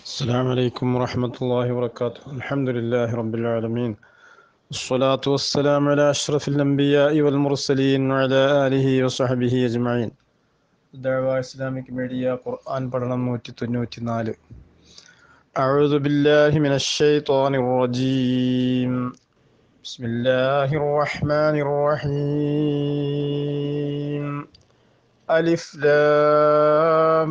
السلام عليكم ورحمة الله وبركاته الحمد لله رب العالمين الصلاة والسلام على أشرف الأنبياء والمرسلين وعلى آله وصحبه أجمعين دعوة إسلامك ميديا قرآن പഠനം നൂറ്റി തൊണ്ണൂറ്റി നാല് أعوذ بالله من الشيطان الرجيم بسم الله الرحمن الرحيم ألف لام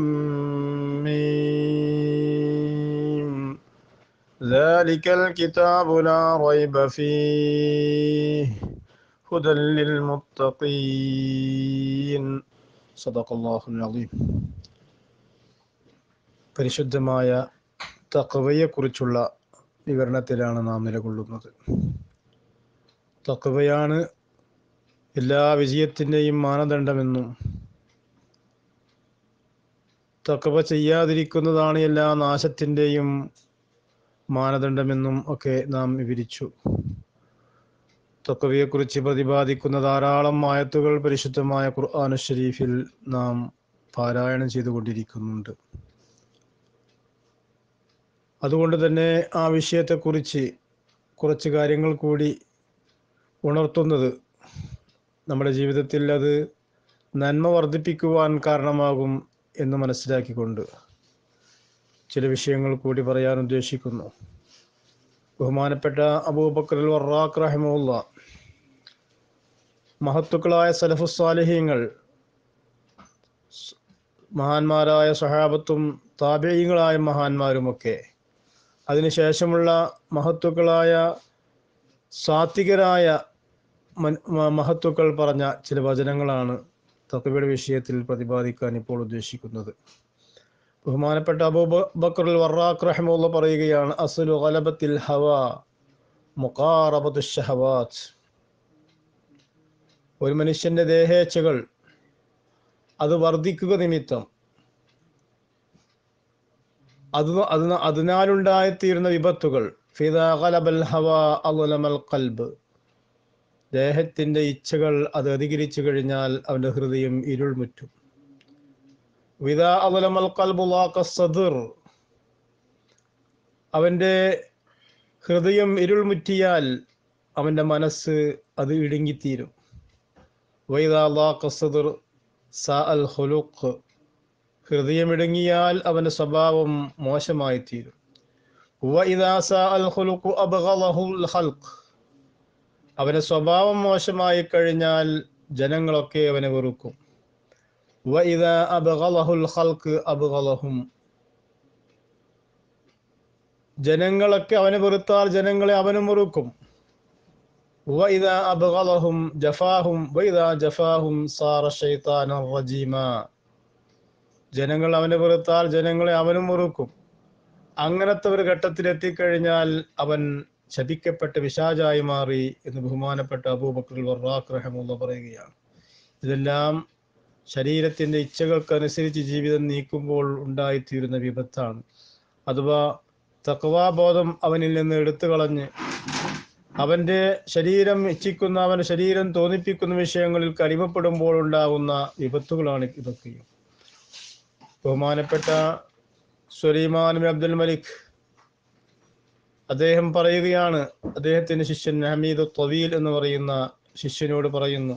ميم ذلك الكتاب لا ريب فيه هدى للمتقين صدق الله العظيم പരിശുദ്ധമായ തക്കവയെക്കുറിച്ചുള്ള വിവരണത്തിലാണ് നാം നിലകൊള്ളുന്നത് തക്കവയാണ് എല്ലാ വിജയത്തിൻ്റെയും മാനദണ്ഡമെന്നും തക്കവ ചെയ്യാതിരിക്കുന്നതാണ് എല്ലാ നാശത്തിൻ്റെയും മാനദണ്ഡമെന്നും ഒക്കെ നാം വിവരിച്ചു തക്കവയെക്കുറിച്ച് പ്രതിപാദിക്കുന്ന ധാരാളം ആയത്തുകൾ പരിശുദ്ധമായ ഖുർആാനു ഷരീഫിൽ നാം പാരായണം ചെയ്തുകൊണ്ടിരിക്കുന്നുണ്ട് അതുകൊണ്ട് തന്നെ ആ വിഷയത്തെക്കുറിച്ച് കുറച്ച് കാര്യങ്ങൾ കൂടി ഉണർത്തുന്നത് നമ്മുടെ ജീവിതത്തിൽ അത് നന്മ വർദ്ധിപ്പിക്കുവാൻ കാരണമാകും എന്ന് മനസ്സിലാക്കിക്കൊണ്ട് ചില വിഷയങ്ങൾ കൂടി പറയാൻ ഉദ്ദേശിക്കുന്നു ബഹുമാനപ്പെട്ട അബൂബക്കർ വറാഖ് റഹിമുള്ള മഹത്തുക്കളായ സലഫുസ്വാലിഹ്യങ്ങൾ മഹാന്മാരായ സഹാബത്തും താപേയങ്ങളായ മഹാന്മാരുമൊക്കെ അതിനുശേഷമുള്ള മഹത്തുക്കളായ സാത്വികരായ മഹത്വക്കൾ പറഞ്ഞ ചില വചനങ്ങളാണ് തത്വയുടെ വിഷയത്തിൽ പ്രതിപാദിക്കാൻ ഇപ്പോൾ ഉദ്ദേശിക്കുന്നത് ബഹുമാനപ്പെട്ട അബൂബക്കർ വറാഖ് റഹ്മുള്ള പറയുകയാണ് അസുലു ഗലബത്തിൽ ഹവ മുഖാറബത്തു ഷഹവാത്ത് ഒരു മനുഷ്യന്റെ ദേഹേച്ഛകൾ അത് വർദ്ധിക്കുക നിമിത്തം അത് അത് അതിനാലുണ്ടായിത്തീരുന്ന വിപത്തുകൾ ഫിദാഖലബൽ ഹവ അലുലമൽ കൽബ് ദേഹത്തിന്റെ ഇച്ഛകൾ അത് അധികരിച്ചു കഴിഞ്ഞാൽ അവന്റെ ഹൃദയം ഇരുൾ മുറ്റും വിദാ അലുലമൽ കൽബുലാഖ സദർ അവന്റെ ഹൃദയം ഇരുൾ മുറ്റിയാൽ അവന്റെ മനസ്സ് അത് ഇടുങ്ങിത്തീരും വൈദാഖ സദർ സ അൽ ഹുലുഖ് ഹൃദയം ഇടുങ്ങിയാൽ അവന്റെ സ്വഭാവം മോശമായി തീരും അവന്റെ സ്വഭാവം മോശമായി കഴിഞ്ഞാൽ ജനങ്ങളൊക്കെ അവനെ വെറുക്കും ജനങ്ങളൊക്കെ അവനെ വെറുത്താൽ ജനങ്ങളെ അവനും വെറുക്കും ജഫാഹും ജഫാഹും സാറ റജീമ ജനങ്ങൾ അവനെ വെറുത്താൽ ജനങ്ങളെ അവനും വെറുക്കും അങ്ങനത്തെ ഒരു ഘട്ടത്തിൽ എത്തിക്കഴിഞ്ഞാൽ അവൻ ശപിക്കപ്പെട്ട വിശാജായി മാറി എന്ന് ബഹുമാനപ്പെട്ട അബൂബക്കർ വറാഖ് റഹമുള്ള പറയുകയാണ് ഇതെല്ലാം ശരീരത്തിന്റെ ഇച്ഛകൾക്കനുസരിച്ച് ജീവിതം നീക്കുമ്പോൾ ഉണ്ടായിത്തീരുന്ന വിപത്താണ് അഥവാ തക്വാബോധം അവനിൽ നിന്ന് എടുത്തു കളഞ്ഞ് അവന്റെ ശരീരം ഇച്ഛിക്കുന്ന അവന്റെ ശരീരം തോന്നിപ്പിക്കുന്ന വിഷയങ്ങളിൽ കടിമപ്പെടുമ്പോൾ ഉണ്ടാകുന്ന വിപത്തുകളാണ് ഇതൊക്കെയും ബഹുമാനപ്പെട്ട സുലൈമാൻ അബ്ദുൽ മലിക് അദ്ദേഹം പറയുകയാണ് അദ്ദേഹത്തിന്റെ ശിഷ്യൻ ഹമീദ് തൊവീൽ എന്ന് പറയുന്ന ശിഷ്യനോട് പറയുന്നു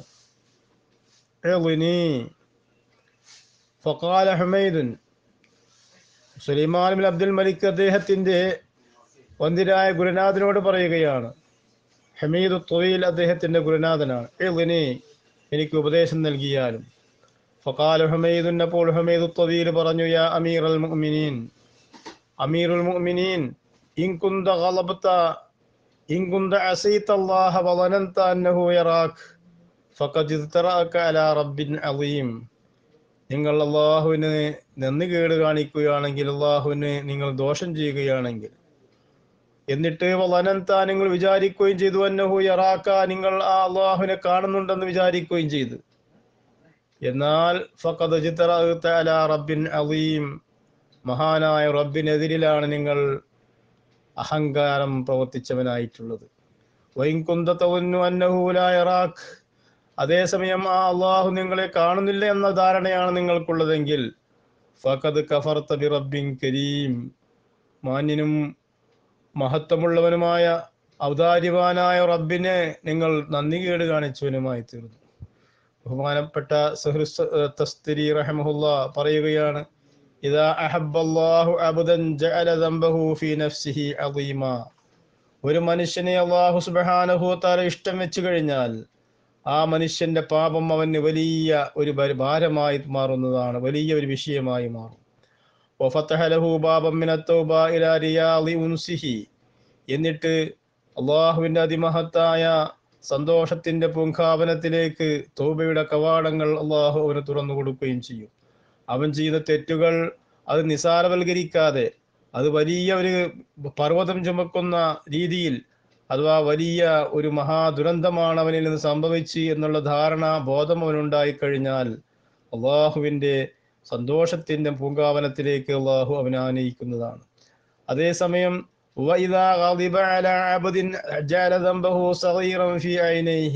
ഫക്കാല ഹമീദുൻ സുലൈമാൻ അബ്ദുൽ മലിക് അദ്ദേഹത്തിന്റെ വന്ദിരായ ഗുരുനാഥനോട് പറയുകയാണ് ഹമീദ് തൊവീൽ അദ്ദേഹത്തിന്റെ ഗുരുനാഥനാണ് എനിക്ക് ഉപദേശം നൽകിയാലും ഫക്കാൽ ഹമീദുൻ അപ്പോൾ ഹമീദ് ത്വീൽ പറഞ്ഞു യാ അമീർ അൽ മുഅ്മിനീൻ അമീറുൽ മുഅ്മിനീൻ ഇൻ കുന്ത ഗലബത ഇൻ കുന്ത അസീത അല്ലാഹ വളനന്ത അന്നഹു യറാക് ഫഖദ് ഇസ്തറഅക അലാ റബ്ബിൻ അളീം നിങ്ങൾ അള്ളാഹുവിന് നന്ദി കേട് കാണിക്കുകയാണെങ്കിൽ അള്ളാഹുവിന് നിങ്ങൾ ദോഷം ചെയ്യുകയാണെങ്കിൽ എന്നിട്ട് വളനന്ത നിങ്ങൾ വിചാരിക്കുകയും ചെയ്തു അന്നഹു യറാക്ക നിങ്ങൾ ആ അള്ളാഹുവിനെ കാണുന്നുണ്ടെന്ന് വിചാരിക്കുകയും ചെയ്തു എന്നാൽ റബ്ബിൻ അലീം മഹാനായ റബ്ബിനെതിരിലാണ് നിങ്ങൾ അഹങ്കാരം പ്രവർത്തിച്ചവനായിട്ടുള്ളത് അന്നഹൂലായറാഖ് അതേസമയം ആ അള്ളാഹു നിങ്ങളെ കാണുന്നില്ല എന്ന ധാരണയാണ് നിങ്ങൾക്കുള്ളതെങ്കിൽ ഫഖദ് കഫർത്ത ബി റബ്ബിൻ കരീം മാന്യനും മഹത്വമുള്ളവനുമായ ഔദാര്യവാനായ റബ്ബിനെ നിങ്ങൾ നന്ദി കേട് കാണിച്ചവനുമായി തീർന്നു ബഹുമാനപ്പെട്ട സഹ്റുസ് തസ്തിരി റഹമുല്ല പറയുകയാണ് ഇതാ അഹബ്ബല്ലാഹു അബ്ദൻ ജഅല ദംബഹു ഫീ നഫ്സിഹി അദീമ ഒരു മനുഷ്യനെ അള്ളാഹു സുബ്ഹാനഹു തആല ഇഷ്ടം വെച്ചു കഴിഞ്ഞാൽ ആ മനുഷ്യന്റെ പാപം അവന് വലിയ ഒരു ഭര- ഭാരമായി മാറുന്നതാണ് വലിയ ഒരു വിഷയമായി മാറും വഫതഹ ലഹു ബാബൻ മിന തൗബ ഇലാ റിയാളി ഉൻസിഹി എന്നിട്ട് അള്ളാഹുവിന്റെ അതിമഹത്തായ സന്തോഷത്തിന്റെ പൂങ്കാവനത്തിലേക്ക് തൗബയുടെ കവാടങ്ങൾ അള്ളാഹു അവന് തുറന്നു കൊടുക്കുകയും ചെയ്യും അവൻ ചെയ്ത തെറ്റുകൾ അത് നിസാരവൽക്കരിക്കാതെ അത് വലിയ ഒരു പർവ്വതം ചുമക്കുന്ന രീതിയിൽ അഥവാ വലിയ ഒരു മഹാദുരന്തമാണ് അവനിൽ നിന്ന് സംഭവിച്ച് എന്നുള്ള ധാരണ ബോധം അവനുണ്ടായി കഴിഞ്ഞാൽ അള്ളാഹുവിൻ്റെ സന്തോഷത്തിന്റെ പൂങ്കാവനത്തിലേക്ക് അള്ളാഹു അവനെ ആനയിക്കുന്നതാണ് അതേസമയം وإذا غضب على عبد جعل ذنبه صغيرا في عينيه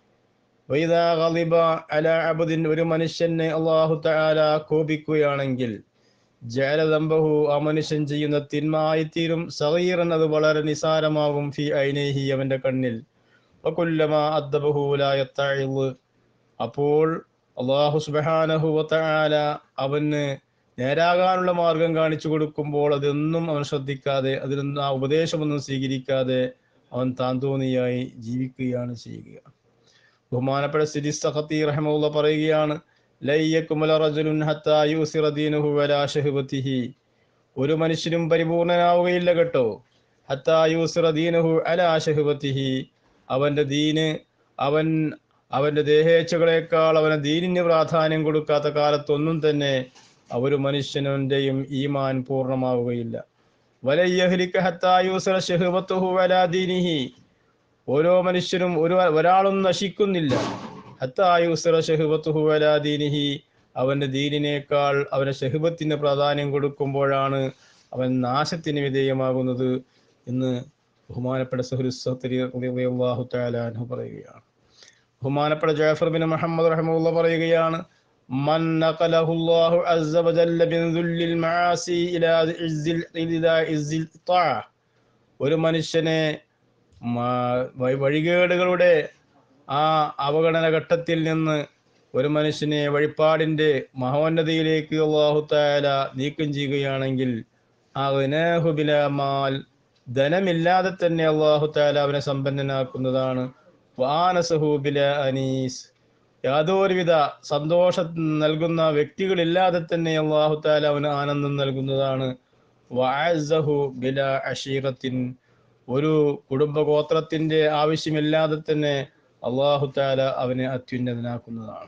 وإذا غضب على عبد ഒരു മനുഷ്യനെ അള്ളാഹു തആല കോപിക്കുകയാണെങ്കിൽ ജഅല ദംബഹു ആ മനുഷ്യൻ ചെയ്യുന്ന തിന്മായിത്തീരും സഗീറൻ അത് വളരെ നിസാരമാകും ഫി ഐനൈഹി അവന്റെ കണ്ണിൽ വകുല്ലമാ അദ്ദബഹു ലാ യത്തഇള് അപ്പോൾ അള്ളാഹു സുബ്ഹാനഹു വതആല അവന് നേരാകാനുള്ള മാർഗം കാണിച്ചു കൊടുക്കുമ്പോൾ അതൊന്നും അവൻ ശ്രദ്ധിക്കാതെ അതിലൊന്നും ആ ഉപദേശമൊന്നും സ്വീകരിക്കാതെ അവൻ താന്തോന്നിയായി ജീവിക്കുകയാണ് ചെയ്യുക ബഹുമാനപ്പെട്ട സിരി സഖത്തി റഹമുള്ള പറയുകയാണ് ലയ്യക്കുമല റജുലുൻ ഹത്താ യൂസിറ ദീനുഹു വലാ ഷഹ്വതിഹി ഒരു മനുഷ്യനും പരിപൂർണനാവുകയില്ല കേട്ടോ ഹത്താ യൂസിറ ദീനുഹു അലാ ഷഹ്വതിഹി അവന്റെ ദീന് അവൻ അവന്റെ ദേഹേച്ഛകളെക്കാൾ അവന് ദീനിന് പ്രാധാന്യം കൊടുക്കാത്ത കാലത്തൊന്നും തന്നെ ആ ഒരു മനുഷ്യനുടെയും ഈമാൻ പൂർണ്ണമാവുകയില്ല വലയ്യഹ്ലിക ഹത്താ യൂസിറ ഷഹ്വത്തുഹു വലാ ദീനിഹി ഓരോ മനുഷ്യനും ഒരു ഒരാളും നശിക്കുന്നില്ല ഹത്താ യൂസിറ ഷഹ്വത്തുഹു വലാ ദീനിഹി അവന്റെ ദീനിനേക്കാൾ അവന്റെ ഷഹ്ബത്തിന് പ്രാധാന്യം കൊടുക്കുമ്പോഴാണ് അവൻ നാശത്തിന് വിധേയമാകുന്നത് എന്ന് ബഹുമാനപ്പെട്ട സുഹൃത്ഹു തആലാഹു പറയുകയാണ് ബഹുമാനപ്പെട്ട ജാഫർ ബിൻ മുഹമ്മദ് റഹ്മുള്ള പറയുകയാണ് മൻ നഖലഹു അല്ലാഹു അസ്സ വജല്ല മിൻ ദുല്ലിൽ മആസി ഇലാ ഇസ്സിൽ ഇലാ ഇസ്സിൽ ത്വാ ഒരു മനുഷ്യനെ മാ- വഴി- വഴികേടുകളുടെ ആ അവഗണന ഘട്ടത്തിൽ നിന്ന് ഒരു മനുഷ്യനെ വഴിപാടിന്റെ മഹോന്നതയിലേക്ക് അള്ളാഹു താല നീക്കം ചെയ്യുകയാണെങ്കിൽ അഗ്നാഹു ബിലാ മാൽ ധനമില്ലാതെ തന്നെ അള്ളാഹു താല അവനെ സമ്പന്നനാക്കുന്നതാണ് വാനസഹു ബിലാ അനീസ് യാതൊരുവിധ സന്തോഷം നൽകുന്ന വ്യക്തികളില്ലാതെ തന്നെ അള്ളാഹു താല അവന് ആനന്ദം നൽകുന്നതാണ് വഅസ്സഹു ബിലാ അഷീറത്തിൻ ഒരു കുടുംബഗോത്രത്തിന്റെ ആവശ്യമില്ലാതെ തന്നെ അള്ളാഹു താല അവനെ അത്യുന്നതനാക്കുന്നതാണ്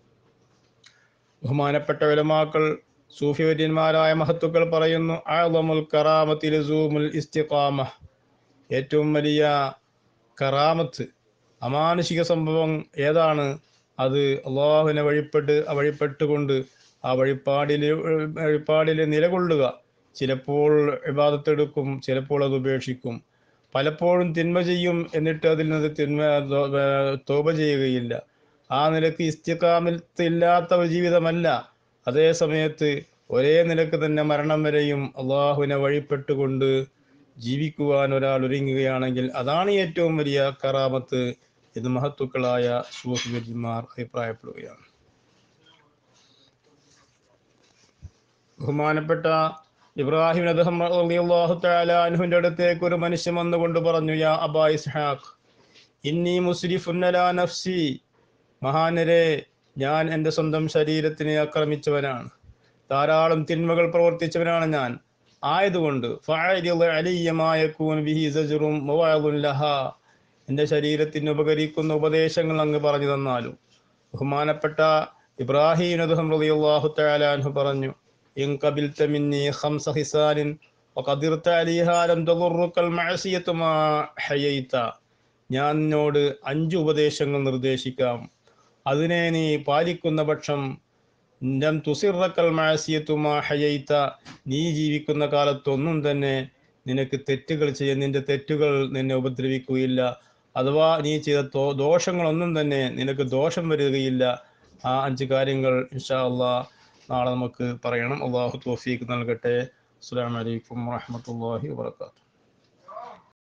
ബഹുമാനപ്പെട്ട വിലമാക്കൾ സൂഫിവര്യന്മാരായ മഹത്തുക്കൾ പറയുന്നു ആളമുൽ കറാമത്തി ലസൂമുൽ ഇസ്തിഖാമ ഏറ്റവും വലിയ കറാമത്ത് അമാനുഷിക സംഭവം ഏതാണ് അത് അള്ളാഹുവിനെ വഴിപ്പെട്ട് ആ വഴിപ്പെട്ടുകൊണ്ട് ആ വഴിപ്പാടിൽ വഴിപ്പാടിൽ നിലകൊള്ളുക ചിലപ്പോൾ വിവാദത്തെടുക്കും ചിലപ്പോൾ അത് ഉപേക്ഷിക്കും പലപ്പോഴും തിന്മ ചെയ്യും എന്നിട്ട് അതിൽ നിന്ന് തിന്മ ദോ- ഏർ തോപ ചെയ്യുകയില്ല ആ നിലക്ക് ഇസ്തിക്കാമില്ലാത്ത ഒരു ജീവിതമല്ല അതേ സമയത്ത് ഒരേ നിലക്ക് തന്നെ മരണം വരെയും അള്ളാഹുവിനെ വഴിപ്പെട്ടുകൊണ്ട് ജീവിക്കുവാൻ ഒരാൾ ഒരുങ്ങുകയാണെങ്കിൽ അതാണ് ഏറ്റവും വലിയ കറാമത്ത് എന്ന് മഹത്തുക്കളായ സൂഫിമാർ അഭിപ്രായപ്പെടുകയാണ് ബഹുമാനപ്പെട്ട ഇബ്രാഹിം അദ്ദേഹം റളിയല്ലാഹു തആല അൻഹുവിന്റെ അടുത്തേക്ക് ഒരു മനുഷ്യൻ വന്നുകൊണ്ട് പറഞ്ഞു യാ അബാ ഇസ്ഹാഖ് ഇന്നി മുസ്രിഫുൻ അലാ നഫ്സി മഹാനരെ ഞാൻ എൻ്റെ സ്വന്തം ശരീരത്തിനെ ആക്രമിച്ചവനാണ് ധാരാളം തിന്മകൾ പ്രവർത്തിച്ചവനാണ് ഞാൻ ആയതുകൊണ്ട് ഫഅരിദ് അലിയ്യ മാ യകൂനു ബിഹി സജ്റും മവാദുൻ ലഹാ എൻ്റെ ശരീരത്തിന് ഉപകരിക്കുന്ന ഉപദേശങ്ങൾ അങ്ങ് പറഞ്ഞു തന്നാലും ബഹുമാനപ്പെട്ട ഇബ്രാഹിം അദ്ദേഹം റളിയല്ലാഹു തആല അൻഹു പറഞ്ഞു ഇൻ ഖബിൽത മിന്നി ഖംസ ഹിസാലിൻ വഖദിർത അലിഹാ ലം തദുറുക അൽ മഅസിയതു മാ ഹയൈത ഞാൻ നിന്നോട് അഞ്ച് ഉപദേശങ്ങൾ നിർദ്ദേശിക്കാം അതിനെ നീ പാലിക്കുന്ന പക്ഷം ലം തുസിറക്കൽ മാസിയത്തു മാ ഹയൈത നീ ജീവിക്കുന്ന കാലത്തൊന്നും തന്നെ നിനക്ക് തെറ്റുകൾ ചെയ്യാൻ നിന്റെ തെറ്റുകൾ നിന്നെ ഉപദ്രവിക്കുകയില്ല അഥവാ നീ ചെയ്ത ദോ- ദോഷങ്ങളൊന്നും തന്നെ നിനക്ക് ദോഷം വരികയില്ല ആ അഞ്ച് കാര്യങ്ങൾ ഇൻഷാ അള്ളാ നാളെ നമുക്ക് പറയണം അള്ളാഹു തോഫീക്ക് നൽകട്ടെ അസ്സാം വലൈക്കും വാഹമത്തല്ലാഹി വാത്തു